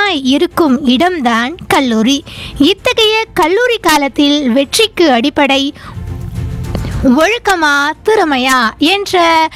முக்கியமாய் இருக்கும் இடம்தான் கல்லூரி இத்தகைய கல்லூரி காலத்தில் வெற்றிக்கு அடிப்படை ஒழுக்கமா திறமையா என்ற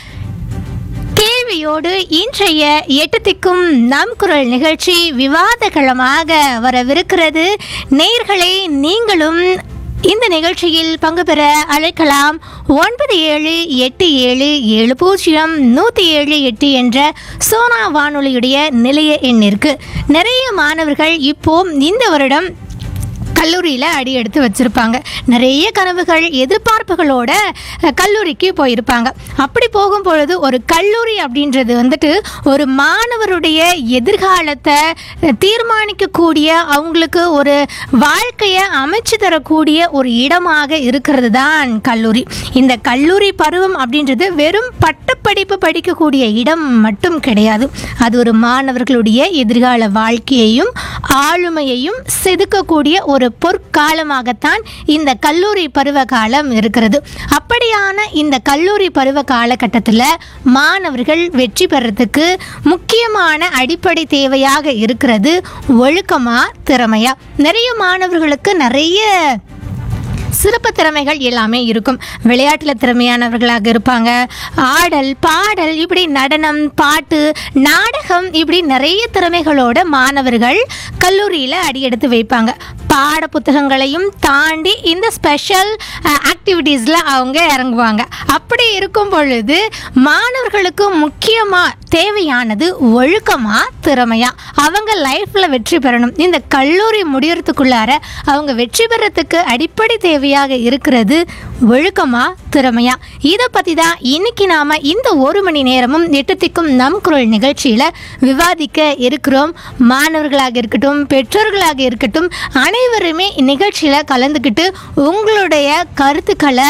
கேள்வியோடு இன்றைய எட்டு திக்கும் நம் குரல் நிகழ்ச்சி விவாதகளமாக வரவிருக்கிறது நேயர்களே நீங்களும் இந்த நிகழ்ச்சியில் பங்கு பெற அழைக்கலாம் ஒன்பது ஏழு எட்டு ஏழு ஏழு பூஜ்ஜியம் நூற்றி ஏழு எட்டு என்ற சோனா வானொலியுடைய நிலைய எண்ணிற்கு நிறைய மாணவர்கள் இப்போ இந்த வருடம் கல்லூரியில் அடி எடுத்து வச்சுருப்பாங்க நிறைய கனவுகள் எதிர்பார்ப்புகளோட அஹ், கல்லூரிக்கு போயிருப்பாங்க அப்படி போகும் பொழுது ஒரு கல்லூரி அப்படின்றது வந்துட்டு ஒரு மாணவருடைய எதிர்காலத்தை அஹ், தீர்மானிக்கக்கூடிய அவங்களுக்கு ஒரு வாழ்க்கையை அமைச்சு தரக்கூடிய ஒரு இடமாக இருக்கிறது தான் கல்லூரி இந்த கல்லூரி பருவம் அப்படின்றது வெறும் பட்டப்படிப்பு படிக்கக்கூடிய இடம் மட்டும் கிடையாது அது ஒரு மாணவர்களுடைய எதிர்கால வாழ்க்கையையும் ஆளுமையையும் செதுக்கக்கூடிய ஒரு பொற்காலமாகத்தான் இந்த கல்லூரி பருவ காலம் இருக்கிறது அப்படியான இந்த கல்லூரி பருவ காலகட்டத்தில் மாணவர்கள் வெற்றி பெறத்துக்கு முக்கியமான அடிப்படை தேவையாக இருக்கிறது ஒழுக்கமா திறமையா நிறைய மாணவர்களுக்கு நிறைய சிறப்பு திறமைகள் எல்லாமே இருக்கும் விளையாட்டில் திறமையானவர்களாக இருப்பாங்க ஆடல் பாடல் இப்படி நடனம் பாட்டு நாடகம் இப்படி நிறைய திறமைகளோட மாணவர்கள் கல்லூரியில் அடியெடுத்து வைப்பாங்க பாட புத்தகங்களையும் தாண்டி இந்த ஸ்பெஷல் ஆக்டிவிட்டீஸில் அவங்க இறங்குவாங்க அப்படி இருக்கும் பொழுது மாணவர்களுக்கு முக்கியமாக தேவையானது ஒழுக்கமா திறமையா அவங்க லைஃப்பில் வெற்றி பெறணும் இந்த கல்லூரி முடியறதுக்குள்ளார அவங்க வெற்றி பெறத்துக்கு அடிப்படை தேவையாக இருக்கிறது ஒழுக்கமா திறமையா இதை பற்றி தான் இன்னைக்கு நாம இந்த ஒரு மணி நேரமும் எட்டுத்திக்கும் நம் குரல் நிகழ்ச்சியில் விவாதிக்க இருக்கிறோம் மாணவர்களாக இருக்கட்டும் பெற்றோர்களாக இருக்கட்டும் அனைவருமே நிகழ்ச்சியில் கலந்துக்கிட்டு உங்களுடைய கருத்துக்களை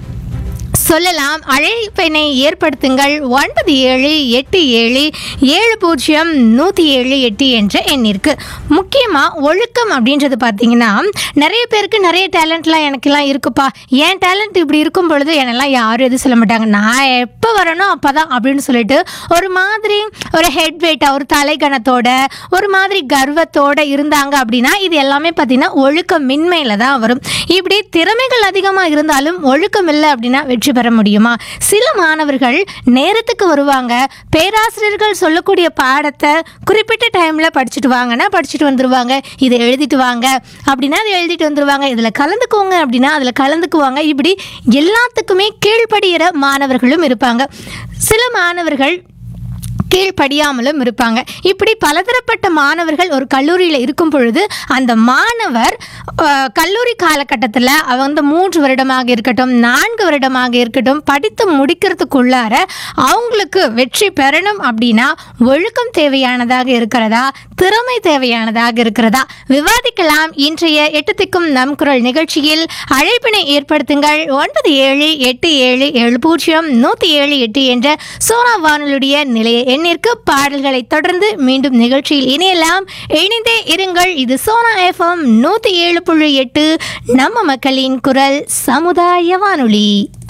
சொல்லலாம் அழைப்பினை ஏற்படுத்துங்கள் ஒன்பது ஏழு எட்டு ஏழு ஏழு பூஜ்ஜியம் நூற்றி ஏழு எட்டு என்ற எண்ணிற்கு முக்கியமாக ஒழுக்கம் அப்படின்றது பார்த்தீங்கன்னா நிறைய பேருக்கு நிறைய டேலண்ட்லாம் எனக்கெல்லாம் இருக்குப்பா என் டேலண்ட் இப்படி இருக்கும் பொழுது என்னெல்லாம் யாரும் எதுவும் சொல்ல மாட்டாங்க நான் எப்போ வரணும் அப்போ தான் அப்படின்னு சொல்லிட்டு ஒரு மாதிரி ஒரு ஹெட் வெயிட்டாக ஒரு தலைகணத்தோட ஒரு மாதிரி கர்வத்தோட இருந்தாங்க அப்படின்னா இது எல்லாமே பார்த்தீங்கன்னா ஒழுக்கம் மின்மையில் தான் வரும் இப்படி திறமைகள் அதிகமாக இருந்தாலும் ஒழுக்கம் இல்லை அப்படின்னா வெற்றி பெற முடியுமா சில மாணவர்கள் நேரத்துக்கு வருவாங்க பேராசிரியர்கள் சொல்லக்கூடிய பாடத்தை குறிப்பிட்ட டைமில் படிச்சுட்டு வாங்கன்னா படிச்சுட்டு வந்துடுவாங்க இதை எழுதிட்டு வாங்க அப்படின்னா அதை எழுதிட்டு வந்துடுவாங்க இதில் கலந்துக்குவோங்க அப்படின்னா அதில் கலந்துக்குவாங்க இப்படி எல்லாத்துக்குமே கீழ்ப்படுகிற மாணவர்களும் இருப்பாங்க சில மாணவர்கள் கீழ்ப்படியாமலும் இருப்பாங்க இப்படி பலதரப்பட்ட மாணவர்கள் ஒரு கல்லூரியில் இருக்கும் பொழுது அந்த மாணவர் அஹ், கல்லூரி காலகட்டத்தில் அவங்க மூன்று வருடமாக இருக்கட்டும் நான்கு வருடமாக இருக்கட்டும் படித்து முடிக்கிறதுக்குள்ளார அவங்களுக்கு வெற்றி பெறணும் அப்படின்னா ஒழுக்கம் தேவையானதாக இருக்கிறதா திறமை தேவையானதாக இருக்கிறதா விவாதிக்கலாம் இன்றைய எட்டு திக்கும் நம் குரல் நிகழ்ச்சியில் அழைப்பினை ஏற்படுத்துங்கள் ஒன்பது ஏழு எட்டு ஏழு ஏழு பூஜ்ஜியம் நூற்றி ஏழு எட்டு என்ற சோனா வானொலியுடைய நிலைய எண்ணிற்கு பாடல்களை தொடர்ந்து மீண்டும் நிகழ்ச்சியில் இணையலாம் இணைந்தே இருங்கள் இது சோனா எஃப்எம் நூற்றி ஏழு புள்ளி எட்டு நம்ம மக்களின் குரல் சமுதாய வானொலி